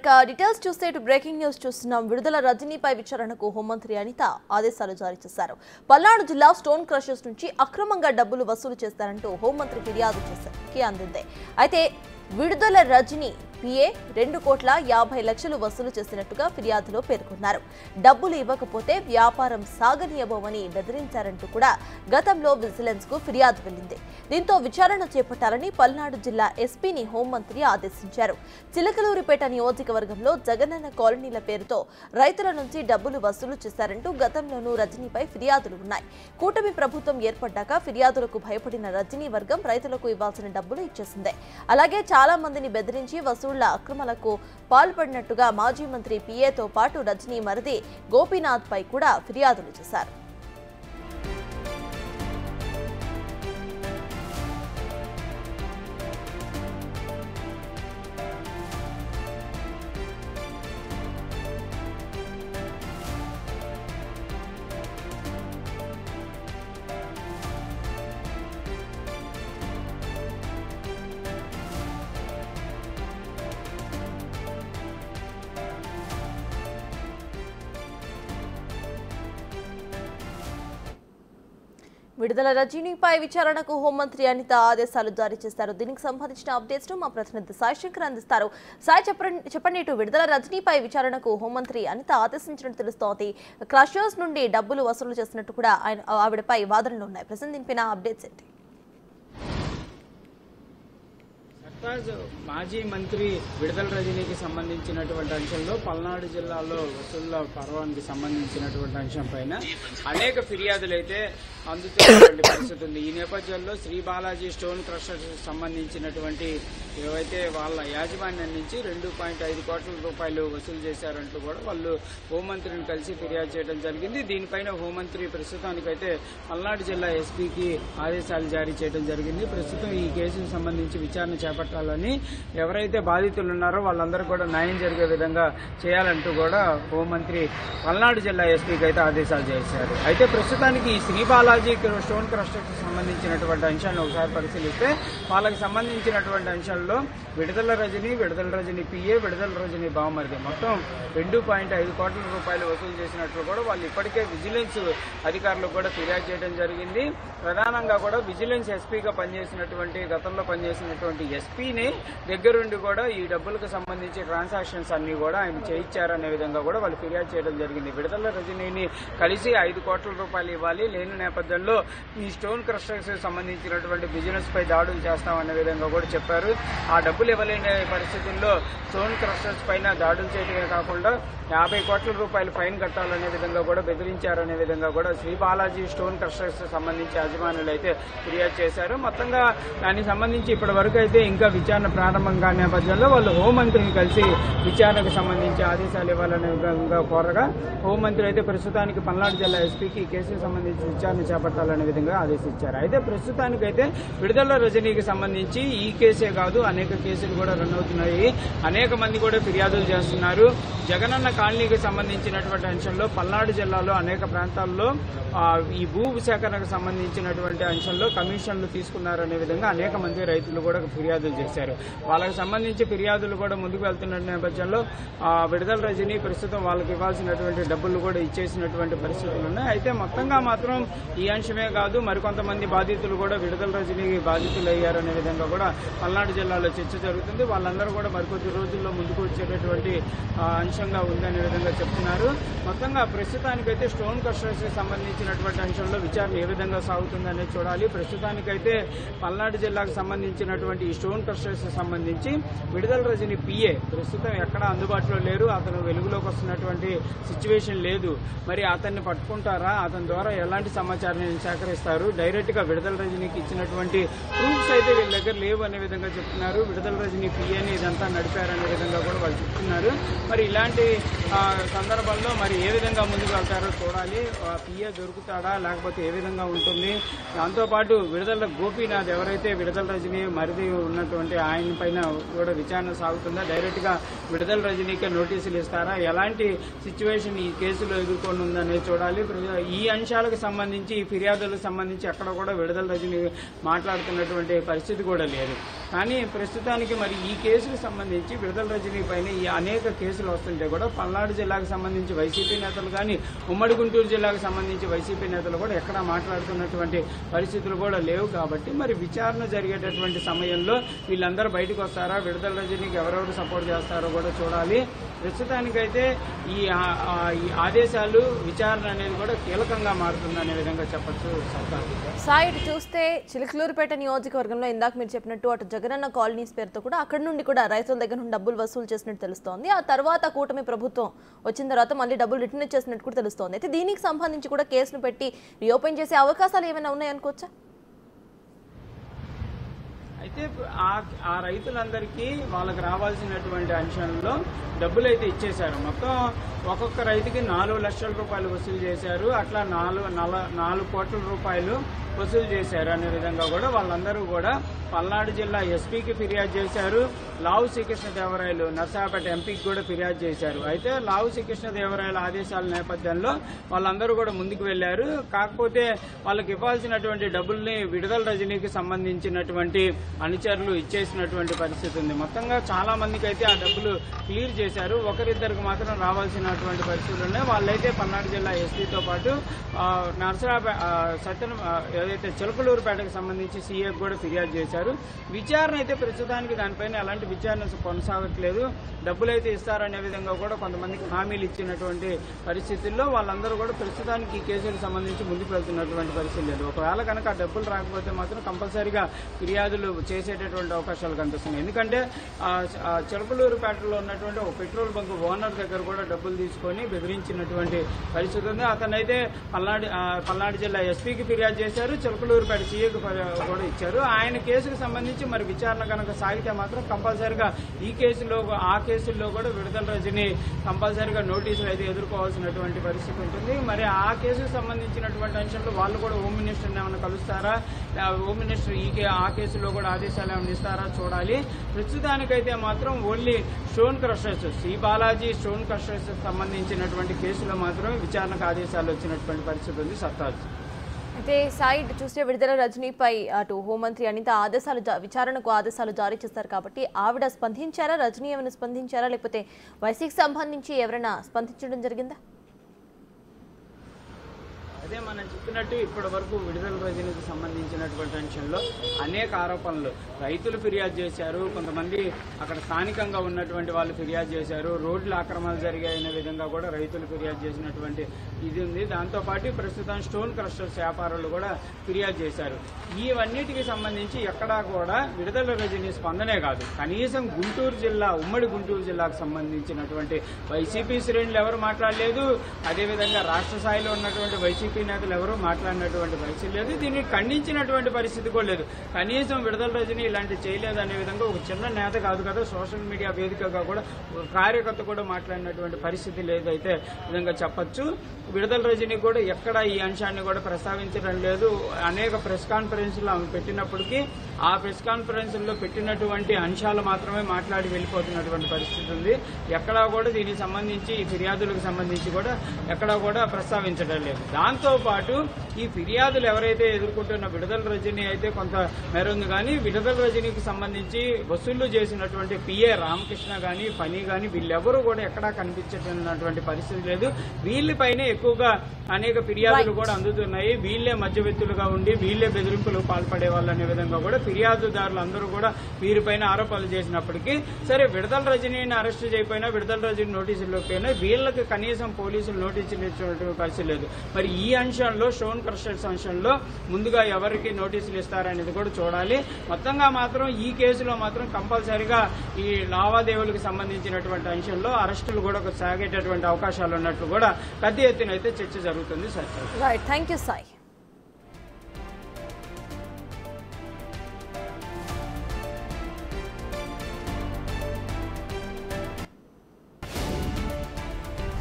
ఇక డీటెయిల్స్ చూస్తే ఇటు బ్రేకింగ్ న్యూస్ చూస్తున్నాం విడుదల రజనీపై విచారణకు హోంమంత్రి అనిత ఆదేశాలు జారీ చేశారు పల్నాడు జిల్లా స్టోన్ క్రషర్స్ నుంచి అక్రమంగా డబ్బులు వసూలు చేస్తారంటూ హోంమంత్రి ఫిర్యాదు చేశారు అందింది అయితే విడుదల రజని పిఏ రెండు కోట్ల యాభై లక్షలు వసూలు చేసినట్టుగా ఫిర్యాదులో పేర్కొన్నారు డబ్బులు ఇవ్వకపోతే వ్యాపారం సాగనీయబోమని బెదిరించారంటూ కూడా గతంలో విజిలెన్స్ కు ఫిర్యాదు వెళ్ళింది దీంతో విచారణ చేపట్టాలని పల్నాడు జిల్లా ఎస్పీని హోంమంత్రి ఆదేశించారు చిలకలూరిపేట నియోజకవర్గంలో జగనన్న కాలనీల పేరుతో రైతుల నుంచి డబ్బులు వసూలు చేశారంటూ గతంలోనూ రజనీపై ఫిర్యాదులు ఉన్నాయి కూటమి ప్రభుత్వం ఏర్పడ్డాక ఫిర్యాదులకు భయపడిన రజనీ వర్గం రైతులకు ఇవ్వాల్సిన డబ్బులు ఇచ్చేసిందే అలాగే చాలా మందిని బెదిరించి వసూళ్ల అక్రమాలకు పాల్పడినట్టుగా మాజీ మంత్రి పిఏతో పాటు రజనీ మరిది గోపీనాథ్ పై కూడా ఫిర్యాదులు చేశారు విడుదల రజనీపై విచారణకు హోంమంత్రి అనిత ఆదేశాలు జారీ చేశారు దీనికి సంబంధించిన అప్డేట్స్ ను మా ప్రతినిధి సాయి శంకర్ అందిస్తారు సాయి చెప్పండి చెప్పండి ఇటు విడుదల రజనీపై విచారణకు హోంమంత్రి అనిత ఆదేశించినట్టు తెలుస్తోంది క్రషర్స్ నుండి డబ్బులు వసూలు చేసినట్టు కూడా ఆయన ఆవిడపై వాదనలు ఉన్నాయి ప్రజెంట్ దీనిపైన అప్డేట్స్ ఏంటి సర్తాజ్ మాజీ మంత్రి విడుదల రజనీకి సంబంధించినటువంటి అంశంలో పల్నాడు జిల్లాలో వసూళ్ల పర్వానికి సంబంధించినటువంటి అంశం పైన అనేక ఫిర్యాదులు అయితే అందుతున్నటువంటి పరిస్థితి ఉంది ఈ నేపథ్యంలో శ్రీ బాలాజీ స్టోన్ క్రషర్స్ సంబంధించినటువంటి ఏవైతే వాళ్ళ యాజమాన్యం నుంచి రెండు పాయింట్ ఐదు కోట్ల రూపాయలు వసూలు చేశారంటూ కూడా వాళ్ళు హోంమంత్రిని కలిసి ఫిర్యాదు చేయడం జరిగింది దీనిపైన హోంమంత్రి ప్రస్తుతానికైతే పల్నాడు జిల్లా ఎస్పీకి ఆదేశాలు జారీ చేయడం జరిగింది ప్రస్తుతం ఈ కేసుకు సంబంధించి విచారణ చేపట్టాలని ఎవరైతే బాధితులు ఉన్నారో వాళ్ళందరూ కూడా న్యాయం జరిగే విధంగా చేయాలంటూ కూడా హోంమంత్రి పల్నాడు జిల్లా ఎస్పీకి అయితే ఆదేశాలు చేశారు అయితే ప్రస్తుతానికి ఈ శ్రీ బాలాజీ స్టోన్ క్రస్టర్కి సంబంధించినటువంటి అంశాలను ఒకసారి పరిశీలిస్తే వాళ్ళకి సంబంధించినటువంటి అంశాల్లో విడుదల రజని విడుదల రజని పిఏ విడుదల రజని బావమరిది మొత్తం రెండు పాయింట్ ఐదు కోట్ల రూపాయలు వసూలు చేసినట్లు కూడా వాళ్ళు ఇప్పటికే విజిలెన్స్ అధికారులకు కూడా ఫిర్యాదు చేయడం జరిగింది ప్రధానంగా కూడా విజిలెన్స్ ఎస్పీగా పనిచేసినటువంటి గతంలో పనిచేసినటువంటి ఎస్పీని దగ్గరుండి కూడా ఈ డబ్బులకు సంబంధించి ట్రాన్సాక్షన్స్ అన్ని కూడా ఆయన చేయించారనే విధంగా కూడా వాళ్ళు ఫిర్యాదు చేయడం జరిగింది విడుదల రజనీని కలిసి ఐదు కోట్ల రూపాయలు ఇవ్వాలి లేని నేపథ్యంలో ఈ స్టోన్ క్రస్టర్స్ సంబంధించినటువంటి బిజినెస్ పై దాడులు చేస్తామనే విధంగా కూడా చెప్పారు ఆ డబ్బులు ఇవ్వలేని పరిస్థితుల్లో స్టోన్ క్రస్టర్స్ పైన దాడులు చేయడమే కాకుండా యాభై కోట్ల రూపాయలు ఫైన్ కట్టాలనే విధంగా కూడా బెదిరించారనే విధంగా కూడా శ్రీ బాలాజీ స్టోన్ క్రస్టర్స్ సంబంధించి యాజమానులు అయితే ఫిర్యాదు చేశారు మొత్తంగా దానికి సంబంధించి ఇప్పటి వరకు అయితే ఇంకా విచారణ ప్రారంభం కాని నేపథ్యంలో వాళ్ళు హోంమంత్రిని కలిసి విచారణకు సంబంధించి ఆదేశాలు ఇవ్వాలనే విధంగా కోరగా హోంమంత్రి అయితే ప్రస్తుతానికి పల్నాడు జిల్లా ఎస్పీకి ఈ కేసుకు సంబంధించి విచారణ చేపట్టాలనే విధంగా ఆదేశించారు అయితే ప్రస్తుతానికైతే విడుదల రజనీకి సంబంధించి ఈ కేసే కాదు అనేక కేసులు కూడా రన్ అవుతున్నాయి అనేక మంది కూడా ఫిర్యాదులు చేస్తున్నారు జగనన్న కాలనీకి సంబంధించినటువంటి అంశంలో పల్నాడు జిల్లాలో అనేక ప్రాంతాల్లో ఆ, ఈ భూ సేకరణకు సంబంధించినటువంటి అంశంలో కమిషన్లు తీసుకున్నారనే విధంగా అనేక మంది రైతులు కూడా ఫిర్యాదులు చేశారు వాళ్ళకి సంబంధించి ఫిర్యాదులు కూడా ముందుకు వెళ్తున్న నేపథ్యంలో ఆ, విడుదల రజని ప్రస్తుతం వాళ్ళకి ఇవ్వాల్సినటువంటి డబ్బులు కూడా ఇచ్చేసినటువంటి పరిస్థితులు ఉన్నాయి అయితే మొత్తంగా మాత్రం ఈ అంశమే కాదు మరికొంతమంది బాధితులు కూడా విడుదల రజని బాధితులు అయ్యారనే విధంగా కూడా పల్నాడు జిల్లాలో చర్చ జరుగుతుంది వాళ్ళందరూ కూడా మరికొద్ది రోజుల్లో ముందుకు వచ్చేటటువంటి ఆ, అంశంగా ఉందనే విధంగా చెప్తున్నారు మొత్తంగా ప్రస్తుతానికైతే స్టోన్ క్రషర్స్ సంబంధించినటువంటి అంశంలో విచారణ ఏ విధంగా సాగుతుందనేది చూడాలి ప్రస్తుతానికైతే పల్నాడు జిల్లాకు సంబంధించినటువంటి ఈ స్టోన్ క్రషర్స్ సంబంధించి విడుదల రజని పిఏ ప్రస్తుతం ఎక్కడ అందుబాటులో లేరు అతను వెలుగులోకి వస్తున్నటువంటి సిచ్యువేషన్ లేదు మరి అతన్ని పట్టుకుంటారా అతని ద్వారా ఎలాంటి సమాచారాన్ని సేకరిస్తారు డైరెక్ట్ గా విడుదల రజనీకి ఇచ్చినటువంటి ప్రూఫ్స్ అయితే వీళ్ళ దగ్గర లేవు అనే విధంగా చెప్తున్నారు విడుదల రజనీ పిఏని ఇదంతా నడిపారనే విధంగా కూడా వాళ్ళు చెప్తున్నారు మరి ఇలాంటి ఆ, సందర్భంలో మరి ఏ విధంగా ముందుకు వెళ్తారో చూడాలి పిఏ దొరుకుతాడా లేకపోతే ఏ విధంగా ఉంటుంది దాంతోపాటు విడుదల గోపీనాథ్ ఎవరైతే విడుదల రజనీ మరిది ఉన్నటువంటి ఆయన పైన కూడా విచారణ సాగుతుందా డైరెక్ట్ గా విడుదల రజనీకే నోటీసులు ఇస్తారా ఎలాంటి సిచ్యువేషన్ ఈ కేసులో ఎదుర్కొని ఉందనేది చూడాలి ఈ అంశాలకు సంబంధించి ఈ ఫిర్యాదులకు సంబంధించి ఎక్కడ కూడా విడుదల రజనీ మాట్లాడుతున్నటువంటి పరిస్థితి కూడా లేదు కానీ ప్రస్తుతానికి మరి ఈ కేసుకు సంబంధించి విడుదల రజనీ పైన ఈ అనేక కేసులు వస్తుంటే కూడా పల్నాడు జిల్లాకు సంబంధించి వైసీపీ నేతలు కానీ ఉమ్మడి గుంటూరు జిల్లాకు సంబంధించి వైసీపీ నేతలు కూడా ఎక్కడా మాట్లాడుతున్నటువంటి పరిస్థితులు కూడా లేవు కాబట్టి మరి విచారణ జరిగేటటువంటి సమయంలో వీళ్ళందరూ బయటకు వస్తారా విడుదల రజనీకి ఎవరెవరు సపోర్ట్ చేస్తారో కూడా చూడాలి ప్రస్తుతానికైతే ఈ ఆ- ఆ ఈ ఆదేశాలు విచారణ అనేది కూడా కీలకంగా మారుతుంది అనే విధంగా చెప్పచ్చు సర్కార్ సాయి ఇటు చూస్తే చిలుకలూరుపేట నియోజకవర్గంలో ఇందాక మీరు చెప్పినట్టు అటు జగనన్న కాలనీస్ పేరుతో కూడా అక్కడ నుండి కూడా రైతుల దగ్గర నుండి డబ్బులు వసూలు చేసినట్టు తెలుస్తోంది ఆ తర్వాత కూటమి ప్రభుత్వం వచ్చిన తర్వాత మళ్ళీ డబ్బులు రిటర్న్ చేసినట్టు కూడా తెలుస్తోంది అయితే దీనికి సంబంధించి కూడా కేసును పెట్టి రీఓపెన్ చేసే అవకాశాలు ఏమైనా ఉన్నాయనుకోవచ్చా అయితే ఆ ఆ రైతులందరికీ వాళ్ళకి రావాల్సినటువంటి అంశంలో డబ్బులు అయితే ఇచ్చేశారు మొత్తం ఒక్కొక్క రైతుకి నాలుగు లక్షల రూపాయలు వసూలు చేశారు అట్లా నాలుగు నల నాలుగు కోట్ల రూపాయలు వసూలు చేశారు అనే విధంగా కూడా వాళ్ళందరూ కూడా పల్నాడు జిల్లా ఎస్పీకి ఫిర్యాదు చేశారు లావు శ్రీకృష్ణదేవరాయలు నర్సాపేట ఎంపీకి కూడా ఫిర్యాదు చేశారు అయితే లావు శ్రీకృష్ణదేవరాయల ఆదేశాల నేపథ్యంలో వాళ్ళందరూ కూడా ముందుకు వెళ్లారు కాకపోతే వాళ్ళకి ఇవ్వాల్సినటువంటి డబ్బుల్ని విడుదల రజనీకి సంబంధించినటువంటి అనుచరులు ఇచ్చేసినటువంటి పరిస్థితి ఉంది మొత్తంగా చాలా మందికి అయితే ఆ డబ్బులు క్లియర్ చేశారు ఒకరిద్దరికి మాత్రం రావాల్సినటువంటి పరిస్థితులు ఉన్నాయి వాళ్ళైతే పల్నాడు జిల్లా ఎస్పీతో పాటు ఆ, నరసరాపే ఆ, సత్యన ఆ, ఏదైతే చిలకలూరుపేటకు సంబంధించి సీఏకి కూడా ఫిర్యాదు చేశారు విచారణ అయితే ప్రస్తుతానికి దానిపైన ఎలాంటి విచారణ కొనసాగట్లేదు డబ్బులు అయితే ఇస్తారనే విధంగా కూడా కొంతమందికి హామీలు ఇచ్చినటువంటి పరిస్థితుల్లో వాళ్ళందరూ కూడా ప్రస్తుతానికి ఈ కేసులకు సంబంధించి ముందుకు వెళ్తున్నటువంటి పరిస్థితి లేదు ఒకవేళ కనుక ఆ డబ్బులు రాకపోతే మాత్రం కంపల్సరీగా ఫిర్యాదులు చేసేటటువంటి అవకాశాలు కనిపిస్తున్నాయి ఎందుకంటే ఆ, ఆ చిలకలూరుపేటలో ఉన్నటువంటి ఒక పెట్రోల్ బంక్ ఓనర్ దగ్గర కూడా డబ్బులు తీసుకొని బెదిరించినటువంటి పరిస్థితి ఉంది అతనైతే పల్నాడు ఆ, పల్నాడు జిల్లా ఎస్పీకి ఫిర్యాదు చేశారు చిలకలూరుపేట సీఏకి కూడా ఇచ్చారు ఆయన కేసుకు సంబంధించి మరి విచారణ కనుక సాగితే మాత్రం కంపల్సరీగా ఈ కేసులో ఆ కేసుల్లో కూడా విడుదల రజని కంపల్సరీగా నోటీసులు అయితే ఎదుర్కోవాల్సినటువంటి పరిస్థితి ఉంటుంది మరి ఆ కేసుకు సంబంధించినటువంటి అంశంలో వాళ్ళు కూడా హోమ్ మినిస్టర్ని ఏమైనా కలుస్తారా ఆ, హోమ్ మినిస్టర్ ఈ కే- ఆ కేసులో కూడా ఆదేశాలు ఏమైనా ఇస్తారా చూడాలి ప్రస్తుతానికైతే మాత్రం only stone crushers C Balaji stone crushers సంబంధించినటువంటి కేసులో మాత్రమే విచారణకు ఆదేశాలు వచ్చినటువంటి పరిస్థితి ఉంది సత్తాజ్ అయితే సాయి ఇటు చూస్తే విడుదల రజనీపై అటు హోంమంత్రి అనిత ఆదేశాలు జా- విచారణకు ఆదేశాలు జారీ చేస్తారు కాబట్టి ఆవిడ స్పందించారా రజనీ ఏమైనా స్పందించారా లేకపోతే వైసీకి సంబంధించి ఎవరైనా స్పందించడం జరిగిందా అదే మనం చెప్పినట్టు ఇప్పటి వరకు విడుదల రజనీకి సంబంధించినటువంటి అంశంలో అనేక ఆరోపణలు రైతులు ఫిర్యాదు చేశారు కొంతమంది అక్కడ స్థానికంగా ఉన్నటువంటి వాళ్ళు ఫిర్యాదు చేశారు రోడ్ల ఆక్రమణలు జరిగాయనే విధంగా కూడా రైతులు ఫిర్యాదు చేసినటువంటి ఇది ఉంది దాంతోపాటు ప్రస్తుతం స్టోన్ క్రస్టర్స్ వ్యాపారులు కూడా ఫిర్యాదు చేశారు ఇవన్నిటికి సంబంధించి ఎక్కడా కూడా విడుదల రజనీ స్పందనే కాదు కనీసం గుంటూరు జిల్లా ఉమ్మడి గుంటూరు జిల్లాకు సంబంధించినటువంటి వైసీపీ శ్రేణులు ఎవరు మాట్లాడలేదు అదేవిధంగా రాష్ట్ర స్థాయిలో ఉన్నటువంటి వైసీపీ నేతలు ఎవరు మాట్లాడినటువంటి పరిస్థితి లేదు దీన్ని ఖండించినటువంటి పరిస్థితి కూడా లేదు కనీసం విడుదల రజని ఇలాంటి చేయలేదు అనే విధంగా ఒక చిన్న నేత కాదు కదా సోషల్ మీడియా వేదికగా కూడా ఒక కార్యకర్త కూడా మాట్లాడినటువంటి పరిస్థితి లేదైతే విధంగా చెప్పొచ్చు విడుదల రజని కూడా ఎక్కడ ఈ అంశాన్ని కూడా ప్రస్తావించడం లేదు అనేక ప్రెస్ కాన్ఫరెన్స్లు ఆమె పెట్టినప్పటికీ ఆ ప్రెస్ కాన్ఫరెన్స్లో పెట్టినటువంటి అంశాలు మాత్రమే మాట్లాడి వెళ్ళిపోతున్నటువంటి పరిస్థితి ఉంది ఎక్కడా కూడా దీనికి సంబంధించి ఈ ఫిర్యాదులకు సంబంధించి కూడా ఎక్కడా కూడా ప్రస్తావించడం లేదు దాంతో పాటు ఈ ఫిర్యాదులు ఎవరైతే ఎదుర్కొంటున్న విడుదల రజని అయితే కొంత మేర ఉంది కానీ విడుదల రజనీకి సంబంధించి వసూళ్లు చేసినటువంటి పిఏ రామకృష్ణ గాని పని గాని వీళ్ళెవరూ కూడా ఎక్కడా కనిపించటువంటి పరిస్థితి లేదు వీళ్ళపైనే ఎక్కువగా అనేక ఫిర్యాదులు కూడా అందుతున్నాయి వీళ్ళే మధ్యవర్తులుగా ఉండి వీళ్ళే బెదిరింపులు పాల్పడే వాళ్ళు అనే విధంగా కూడా ఫిర్యాదుదారులు అందరూ కూడా వీరిపైన ఆరోపణలు చేసినప్పటికీ సరే విడుదల రజనీని అరెస్ట్ చేయకపోయినా విడుదల రజనీ నోటీసులు పోయినా వీళ్ళకి కనీసం పోలీసులు నోటీసులు ఇచ్చినటువంటి పరిస్థితి లేదు మరి ఈ అంశంలో స్టోన్ క్రషర్స్ అంశంలో ముందుగా ఎవరికి నోటీసులు ఇస్తారనేది కూడా చూడాలి మొత్తంగా మాత్రం ఈ కేసులో మాత్రం కంపల్సరిగా ఈ లావాదేవీలకు సంబంధించినటువంటి అంశంలో అరెస్టులు కూడా సాగేటటువంటి అవకాశాలు ఉన్నట్లు కూడా పెద్ద ఎత్తున అయితే చర్చ జరుగుతుంది sir right thank you Sai